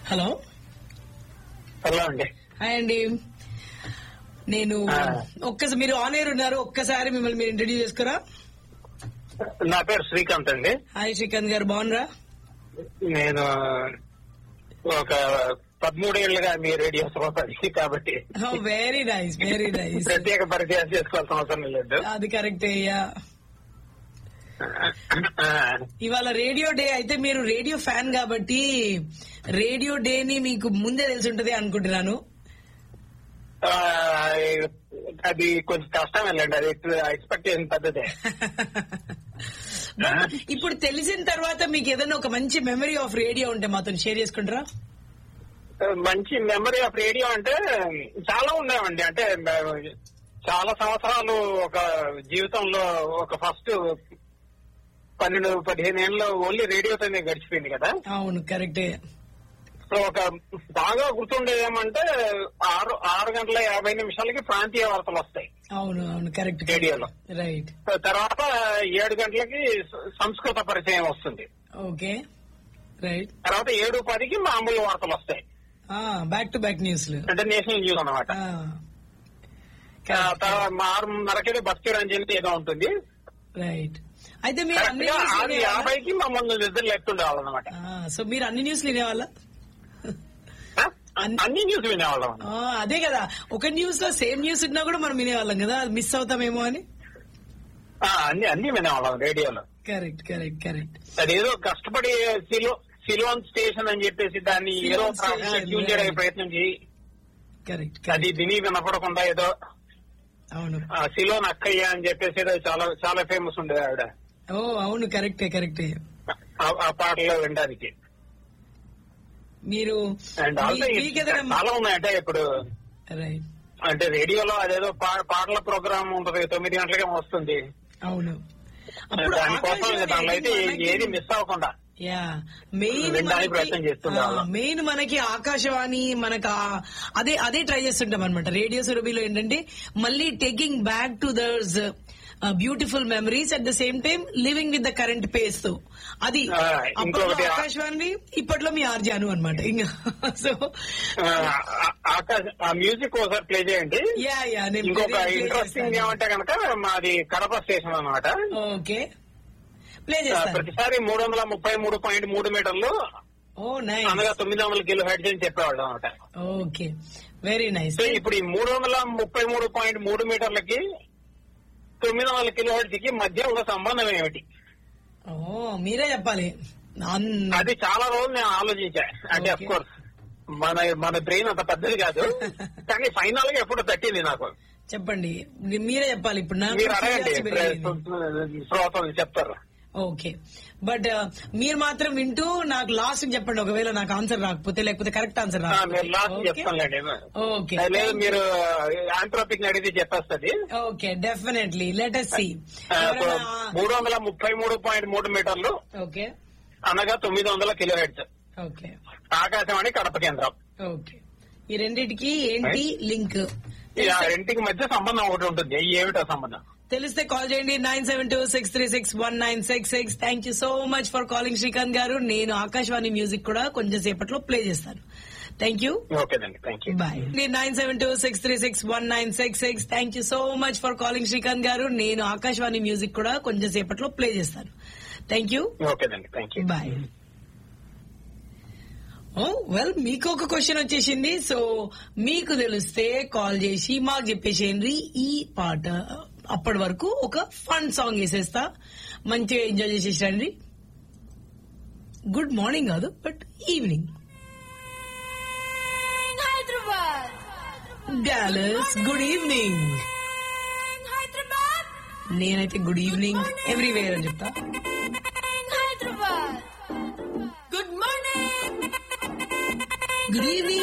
Hello hello అండి hi అండి నేను ఆ. ఒక్కసారి మీరు ఆన్ ఎయిర్ ఉన్నారు ఒక్కసారి మిమ్మల్ని మీరు ఇంట్రడ్యూస్ చేసుకురా నా పేరు శ్రీకాంత్ అండి హాయ్ శ్రీకాంత్ గారు బాగున్నారా నేను ఒక పదమూడేళ్లుగా మీ రేడియో శ్రోతది కాబట్టి వెరీ నైస్ వెరీ నైస్ ప్రత్యేక పరిచయం చేసుకోవాల్సిన అవసరం లేదు అది కరెక్ట్ అయ్యా ఆ, ఇవాళ రేడియో డే అయితే మీరు రేడియో ఫ్యాన్ కాబట్టి రేడియో డే ని మీకు ముందే తెలిసి ఉంటది అనుకుంటున్నాను ఆ, అది కొంచెం కష్టం వెళ్ళండి అది ఎక్స్పెక్ట్ చేసిన పద్ధతే But ఇప్పుడు తెలిసిన తర్వాత మీకు ఏదైనా ఒక మంచి మెమరీ ఆఫ్ రేడియో ఉంటే మాతో షేర్ చేసుకుంటారా మంచి మెమరీ ఆఫ్ రేడియో అంటే చాలా ఉన్నాయండి అంటే చాలా సంవత్సరాలు ఒక జీవితంలో ఒక ఫస్ట్ పన్నెండు పదిహేను ఏళ్ళు ఓన్లీ రేడియోతోనే గడిచిపోయింది కదా అవును కరెక్టే సో ఒక బాగా గుర్తుండేది ఏమంటే ఆరు ఆరు గంటల యాభై నిమిషాలకి ప్రాంతీయ వార్తలు వస్తాయి అవును అవును కరెక్ట్ రేడియోలో. రైట్ సో తర్వాత ఏడు గంటలకి స- సంస్కృత పరిచయం వస్తుంది ఓకే రైట్ తర్వాత ఏడు పదికి మామూలు వార్తలు వస్తాయి బ్యాక్ టు బ్యాక్ న్యూస్ అంటే నేషనల్ న్యూస్ అనమాట తర్వాత మా ఆరున్నరకి భక్తి రంజని ఏదో ఉంటుంది రైట్ అయితే మీరు కరెక్ట్ అన్ని గా న్యూస్ ఆరు యాభైకి మమ్మల్ని నిద్ర లెక్కుండేవాళ్ళం అనమాట సో మీరు అన్ని న్యూస్ వినేవాళ్ళ అన్ని- అన్ని న్యూస్ వినేవాళ్ళం ఆ, అదే కదా ఒక న్యూస్ లో సేమ్ న్యూస్ ఉన్నా కూడా మనం వినేవాళ్ళం కదా అది మిస్ అవుతామేమో అని ఆ, అన్ని అన్ని వినేవాళ్ళం రేడియోలో కరెక్ట్ కరెక్ట్ కరెక్ట్ అదేదో కష్టపడి సిలో సిలోన్ స్టేషన్ అని చెప్పేసి దాన్ని ఏదో సిలోన్ స్టేషన్, ట్యూన్ చేయడానికి ప్రయత్నం చేయి కరెక్ట్ అది విని వినపడకుండా ఏదో అవును ఆ, సిలోన్ అక్కయ్య అని చెప్పేసి ఏదో చాలా చాలా ఫేమస్ ఉండేది ఆవిడ ఓ అవును కరెక్టే కరెక్టే ఆ- ఆ పాటలో వినడానికి మీరు అండ్ ఆల్సో మీ- మీకేదైనా చాలా ఉన్నాయంటే ఇప్పుడు రైట్ అంటే రేడియోలో అదేదో పా- పాటల ప్రోగ్రామ్ ఉంటుంది తొమ్మిది గంటలకే వస్తుంది అవును అప్పుడు దానికోసం ఆకాశవాణి దానిలో అయితే మనకి- ఏది మిస్ అవ్వకుండా యా మెయిన్ వినడానికి ప్రయత్నం చేస్తుండే వాళ్ళం. మెయిన్ మనకి ఆకాశవాణి మనకు ఆ- అదే అదే ట్రై చేస్తుంటాం అనమాట రేడియో సురభిలో ఏంటంటే మళ్ళీ taking back to those beautiful memories at the same time living with the current pace తో అది ఆ, అప్పట్లో ఇంకొకటి- ఆకాశవాణి ఇప్పట్లో మీ ఆర్జాను అనమాట ఇంకా సో ఆ, ఆ- ఆకాశ ఆ మ్యూజిక్ ఒకసారి ప్లే చేయండి యా యా నేను ఇంకొక ఇంట్రెస్టింగ్ ఏమంటే కనుక మాది కడప స్టేషన్ అనమాట ఓకే ప్లే చేస్తాను ప్రతిసారి మూడు వందల ముప్పై మూడు పాయింట్ మూడు మీటర్లు ఓ నైస్ అనగా తొమ్మిది వందల కిలో హెడ్స్ అని చెప్పేవాళ్ళు అనమాట ఓకే వెరీ నైస్ సో ఇప్పుడు ఈ మూడు వందల ముప్పై మూడు పాయింట్ మూడు మీటర్లకి తొమ్మిది వందల కిలో హెడ్స్ కి మధ్య ఉన్న సంబంధం ఏమిటి ఓ మీరే చెప్పాలి అన్- అది చాలా రోజులు నేను ఆలోచించా అంటే Okay. అఫ్ కోర్స్ మన మన బ్రెయిన్ అంత పెద్దది కాదు కానీ ఫైనల్ గా ఎప్పుడు తట్టింది నాకు చెప్పండి మీరే చెప్పాలి ఇప్పుడు నాకు మీరు అడగండి curiosity పెరిగింది. శ్రోతలు చెప్తారు ఓకే బట్ మీరు మాత్రం వింటూ నాకు లాస్ట్ చెప్పండి ఒకవేళ నాకు ఆన్సర్ రాకపోతే లేకపోతే కరెక్ట్ ఆన్సర్ ఆ, మీరు లాస్ట్ రాకపోతే చెప్తానులేండి ఓకే లేదు మీరు ఆంథ్రోపిక్ అడిగితే చెప్పేస్తుంది okay definitely let us see ఆ, మూడు వందల ముప్పై మూడు పాయింట్ మూడు మీటర్లు ఓకే అనగా తొమ్మిది వందల kilohertz okay Akashvani Kadapa కేంద్రం ఓకే ఈ రెండిటికి ఏంటి లింక్ ఈ ఆ రెంటికి మధ్య సంబంధం ఒకటి ఉంటుంది ఏమిటో సంబంధం తెలిస్తే కాల్ చేయండి nine seven two six three six one nine six six thank you so much for calling Srikanth garu నేను ఆకాశవాణి మ్యూజిక్ కూడా కొంచెం సేపట్లో ప్లే చేస్తాను థ్యాంక్ యూ ఓకేనండి thank you bye nine seven two six three six one nine six six thank you so much for calling Srikanth garu నేను Akashvani music కూడా కొంచెం సేపట్లో ప్లే చేస్తాను థ్యాంక్ యూ ఓకేనండి thank you bye oh well మీకు ఒక క్వశ్చన్ వచ్చేసింది సో మీకు తెలిస్తే కాల్ చేసి మాకు చెప్పేసేయండి ఈ పాట అప్పటి వరకు ఒక ఫన్ సాంగ్ వేసేస్తా మంచిగా ఎంజాయ్ చేసేసండి గుడ్ మార్నింగ్ కాదు but evening Hyderabad. Dallas good evening Hyderabad. నేనైతే గుడ్ ఈవినింగ్ ఎవ్రీవేర్ అని చెప్తా Hyderabad. Good morning. Good evening